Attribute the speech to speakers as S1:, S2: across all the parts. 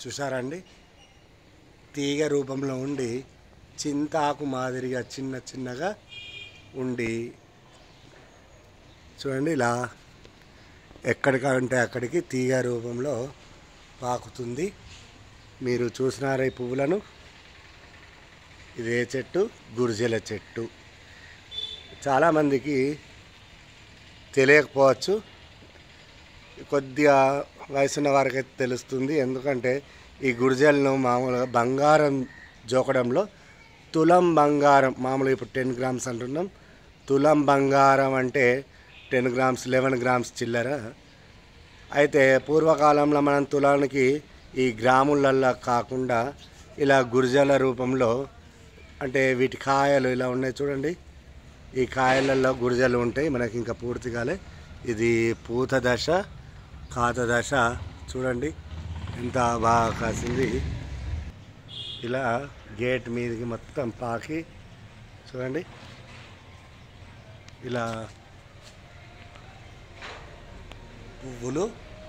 S1: చూసారండి తీగ రూపంలో ఉండి చింతాకు మాదిరిగా చిన్న చిన్నగా ఉండి చూడండి ఇలా ఎక్కడికంటే అక్కడికి తీగ రూపంలో పాకుతుంది మీరు చూసినారా ఈ పువ్వులను ఇదే చెట్టు గురిజెల చెట్టు చాలామందికి తెలియకపోవచ్చు కొద్దిగా వయసున్న వారికైతే తెలుస్తుంది ఎందుకంటే ఈ గుడిజలను మామూలుగా బంగారం జోకడంలో తులం బంగారం మామూలుగా ఇప్పుడు టెన్ గ్రామ్స్ అంటున్నాం తులం బంగారం అంటే టెన్ గ్రామ్స్ లెవెన్ గ్రామ్స్ చిల్లర అయితే పూర్వకాలంలో మనం తులానికి ఈ గ్రాములల్లో కాకుండా ఇలా గురిజల రూపంలో అంటే వీటి కాయలు ఇలా ఉన్నాయి చూడండి ఈ కాయలలో గురిజలు ఉంటాయి మనకి ఇంకా పూర్తి కాలే ఇది పూత దశ కాత దశ చూడండి ఎంత బాగా కాసింది ఇలా గేట్ మీదకి మొత్తం పాకి చూడండి ఇలా పువ్వులు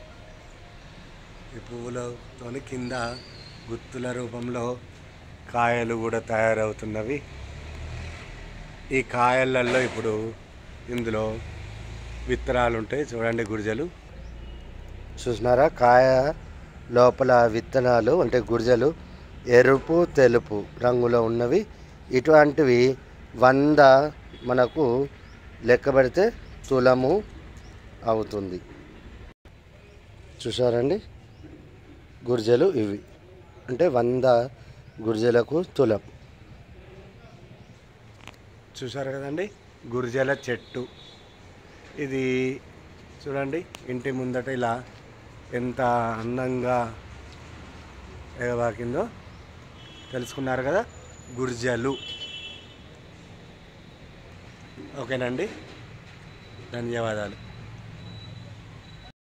S1: ఈ పువ్వులతో కింద గుత్తుల రూపంలో కాయలు కూడా తయారవుతున్నవి ఈ కాయలలో ఇప్పుడు ఇందులో విత్తనాలు ఉంటాయి చూడండి గుడిజలు చూసినారా కాయ లోపల విత్తనాలు అంటే గుడిజలు ఎరుపు తెలుపు రంగులో ఉన్నవి ఇటువంటివి వంద మనకు లెక్క పెడితే తులము అవుతుంది చూసారండి గుర్జలు ఇవి అంటే వంద గుర్జలకు తులం చూసారు కదండి గురిజల చెట్టు ఇది చూడండి ఇంటి ముందట ఇలా ఎంత అందంగా ఎగబాకిందో తెలుసుకున్నారు కదా గుర్జలు ఓకేనండి ధన్యవాదాలు